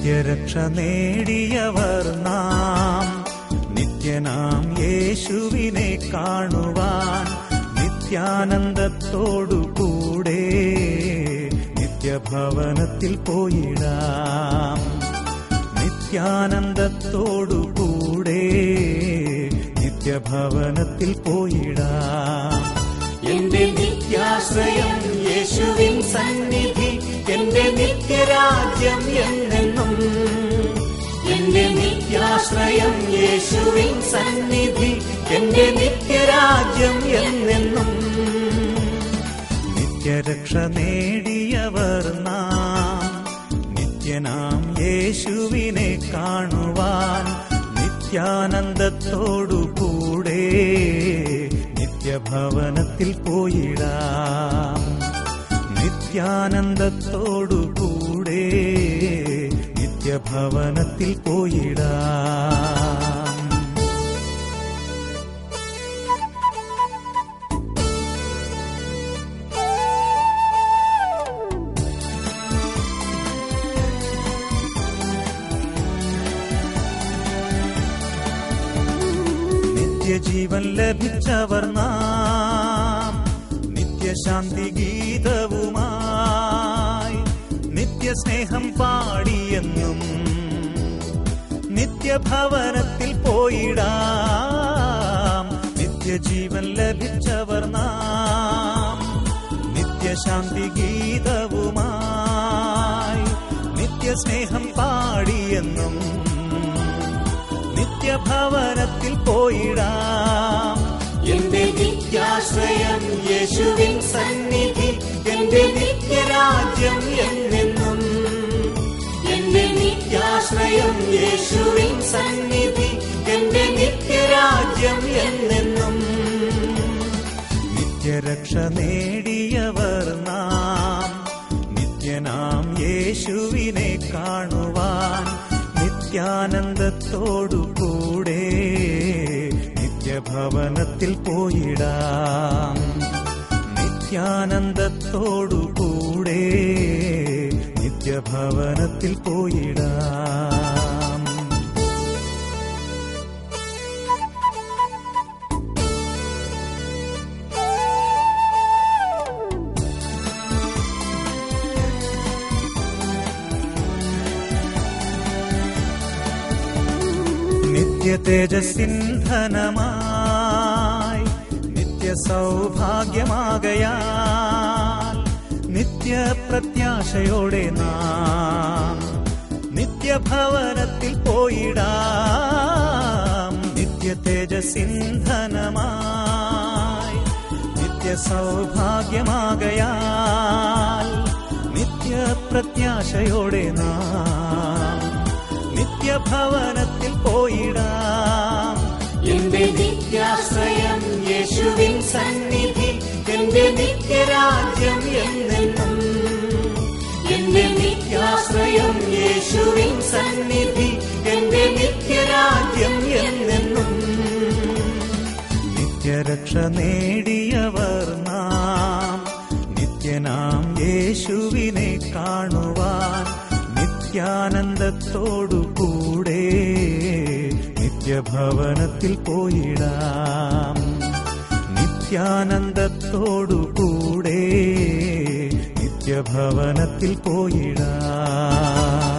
നിത്യരക്ഷ നേടിയവർ നാം നിത്യനാം യേശുവിനെ കാണുവാൻ നിത്യാനന്ദത്തോടു കൂടെ നിത്യഭവനത്തിൽ പോയിടാം നിത്യാനന്ദത്തോടു കൂടെ നിത്യഭവനത്തിൽ പോയിടാം എന്റെ നിത്യാശ്രയം യേശുവിൻ സന്നിധി എന്റെ നിത്യരാജ്യം എന്നെന്നും എന്റെ നിത്യാശ്രയം യേശുവിൻ സന്നിധി എന്റെ നിത്യരാജ്യം എന്നെന്നും നിത്യരക്ഷ നേടിയവർ നാം നിത്യനാം യേശുവിനെ കാണുവാൻ നിത്യാനന്ദത്തോടു കൂടെ നിത്യഭവനത്തിൽ പോയിടാം നിത്യാനന്ദത്തോടു കൂടെ നിത്യഭവനത്തിൽ പോയിടാം നിത്യജീവൻ ലഭിച്ചവർ നാം നിത്യശാന്തി ഗീതവുമായി നിത്യസ്നേഹം പാടിയെന്നും നിത്യഭവനത്തിൽ പോയിടാം നിത്യജീവൻ ലഭിച്ചവർ നാം നിത്യശാന്തി ഗീതവുമായി നിത്യസ്നേഹം പാടിയെന്നും നിത്യഭവനത്തിൽ പോയിടാം എന്റെ നിത്യാശ്രയം യേശുവിൻ സന്നിധി എന്റെ നിത്യരാജ്യം എന്നെന്നും എന്റെ നിത്യാശ്രയം യേശുവിൻ സന്നിധി എന്റെ നിത്യരാജ്യം എന്നെന്നും നിത്യരക്ഷ നേടിയവർ നാം നിത്യനാം യേശുവിനെ കാണുവാൻ നിത്യാനന്ദത്തോടു കൂടെ നിത്യഭവനത്തിൽ പോയിടാം നിത്യാനന്ദത്തോടു കൂടെ നിത്യഭവനത്തിൽ പോയിടാം നിത്യ തേജസ്സിന്ധനമായി നിത്യ സൗഭാഗ്യമാകയാൽ നിത്യ പ്രത്യാശയോടെ നാം നിത്യഭവനത്തിൽ പോയിടാം നിത്യ തേജസ്സിന്ധനമായി നിത്യ സൗഭാഗ്യമാകയാൽ നിത്യ പ്രത്യാശയോടെ നാം നിത്യഭവനത്തിൽ പോയിടാം എന്റെ നിത്യാശ്രയം യേശുവിൻ സന്നിധി എന്റെ നിത്യരാജ്യം എന്നെന്നും എന്റെ നിത്യാശ്രയം യേശുവിൻ സന്നിധി എന്റെ നിത്യരാജ്യം എന്നെന്നും നിത്യരക്ഷ നേടിയവർ നാം നിത്യനാം യേശുവിനെ കാണുവാൻ നിത്യാനന്ദത്തോടു കൂടെ നിത്യഭവനത്തിൽ പോയിടാം നിത്യാനന്ദത്തോടു കൂടെ നിത്യഭവനത്തിൽ പോയിടാം